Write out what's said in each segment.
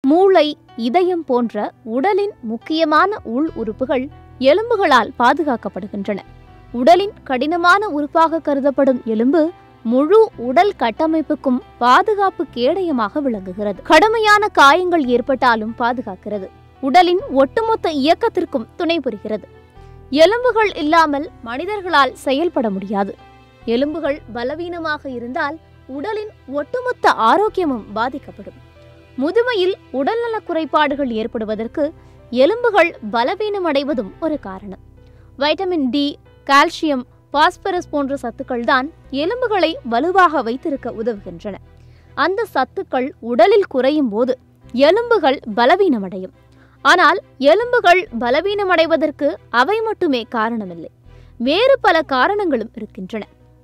மூளை இதயம் போன்ற உடலின் முக்கியமான உள் உறுப்புகள் எலும்புகளால் பாதுகாக்கப்படுகின்றன உடலின் கடினமான உறுப்பாக கருதப்படும் எலும்பு முழு உடல் கட்டமைப்புக்கும் பாதுகாப்பு கேடயமாக விளங்குகிறது கடுமையான காயங்கள் ஏற்பட்டாலும் பாதுகாக்கிறது உடலின் ஒட்டுமொத்த இயக்கத்திற்கும் துணை புரிகிறது எலும்புகள் இல்லாமல் மனிதர்களால் செயல்பட முடியாது எலும்புகள் பலவீனமாக இருந்தால் உடலின் ஒட்டுமொத்த ஆரோக்கியமும் பாதிக்கப்படும் முதுமையில் உடல்நலக் குறைபாடுகள் ஏற்படுவதற்கு எலும்புகள் பலவீனமடைவதும் ஒரு காரணம் வைட்டமின் டி கால்சியம் பாஸ்பரஸ் போன்ற சத்துக்கள் தான் எலும்புகளை வலுவாக வைத்திருக்க உதவுகின்றன அந்த சத்துக்கள் உடலில் குறையும் போது எலும்புகள் பலவீனமடையும் ஆனால் எலும்புகள் பலவீனமடைவதற்கு அவை மட்டுமே காரணமில்லை வேறு பல காரணங்களும் இருக்கின்றன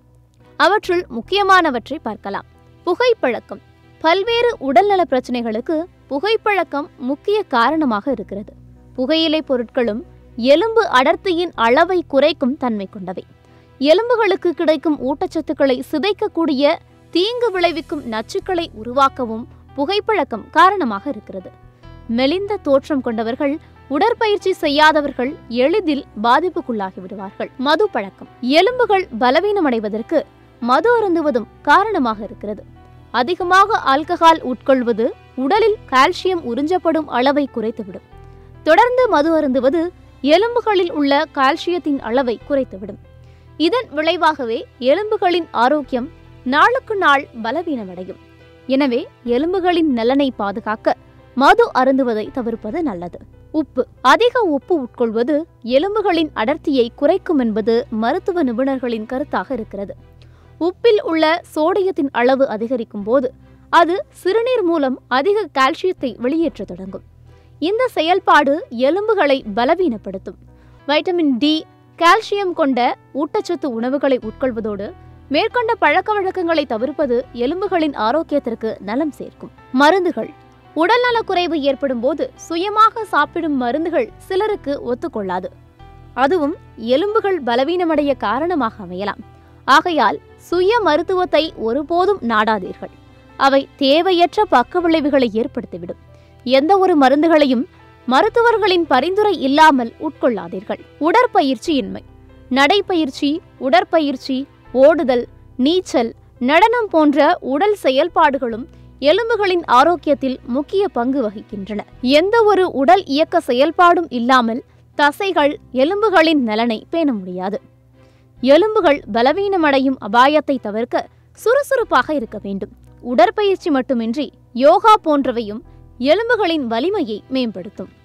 அவற்றுள் முக்கியமானவற்றை பார்க்கலாம் புகைப்பழக்கம் பல்வேறு உடல்நல பிரச்சனைகளுக்கு புகைப்பழக்கம் முக்கிய காரணமாக இருக்கிறது புகையிலை பொருட்களும் எலும்பு அடர்த்தியின் அளவை குறைக்கும் தன்மை கொண்டவை எலும்புகளுக்கு கிடைக்கும் ஊட்டச்சத்துக்களை சிதைக்கக்கூடிய தீங்கு விளைவிக்கும் நச்சுக்களை உருவாக்கவும் புகைப்பழக்கம் காரணமாக இருக்கிறது மெலிந்த தோற்றம் கொண்டவர்கள் உடற்பயிற்சி செய்யாதவர்கள் எளிதில் பாதிப்புக்குள்ளாகி விடுவார்கள் மது பழக்கம் எலும்புகள் பலவீனமடைவதற்கு மது அருந்துவதும் காரணமாக இருக்கிறது அதிகமாக ஆல்கஹால் உட்கொள்வது உடலில் கால்சியம் உறிஞ்சப்படும் அளவை குறைத்துவிடும் தொடர்ந்து மது அருந்துவது எலும்புகளில் உள்ள கால்சியத்தின் அளவை குறைத்துவிடும் இதன் விளைவாகவே எலும்புகளின் ஆரோக்கியம் நாளுக்கு நாள் பலவீனமடையும் எனவே எலும்புகளின் நலனை பாதுகாக்க மது அருந்துவதை தவிர்ப்பது நல்லது உப்பு அதிக உப்பு உட்கொள்வது எலும்புகளின் அடர்த்தியை குறைக்கும் என்பது மருத்துவ நிபுணர்களின் கருத்தாக இருக்கிறது உப்பில் உள்ள சோடியத்தின் அளவு அதிகரிக்கும் போது அது சிறுநீர் மூலம் அதிக கால்சியத்தை வெளியேற்றத் தொடங்கும் இந்த செயல்பாடு எலும்புகளை பலவீனப்படுத்தும் வைட்டமின் டி கால்சியம் கொண்ட ஊட்டச்சத்து உணவுகளை உட்கொள்வதோடு மேற்கொண்ட பழக்க வழக்கங்களை தவிர்ப்பது எலும்புகளின் ஆரோக்கியத்திற்கு நலம் சேர்க்கும் மருந்துகள் உடல்நலக் குறைவு ஏற்படும் போது சுயமாக சாப்பிடும் மருந்துகள் சிலருக்கு ஒத்துக்கொள்ளாது அதுவும் எலும்புகள் பலவீனமடைய காரணமாக அமையலாம் ஆகையால் சுய மருத்துவத்தை ஒருபோதும் நாடாதீர்கள் அவை தேவையற்ற பக்க விளைவுகளை ஏற்படுத்திவிடும் எந்த ஒரு மருந்துகளையும் மருத்துவர்களின் பரிந்துரை இல்லாமல் உட்கொள்ளாதீர்கள் உடற்பயிற்சியின்மை நடைப்பயிற்சி உடற்பயிற்சி ஓடுதல் நீச்சல் நடனம் போன்ற உடல் செயல்பாடுகளும் எலும்புகளின் ஆரோக்கியத்தில் முக்கிய பங்கு வகிக்கின்றன எந்த ஒரு உடல் இயக்க செயல்பாடும் இல்லாமல் தசைகள் எலும்புகளின் நலனை பேண முடியாது எலும்புகள் பலவீனமடையும் அபாயத்தை தவிர்க்க சுறுசுறுப்பாக இருக்க வேண்டும் உடற்பயிற்சி மட்டுமின்றி யோகா போன்றவையும் எலும்புகளின் வலிமையை மேம்படுத்தும்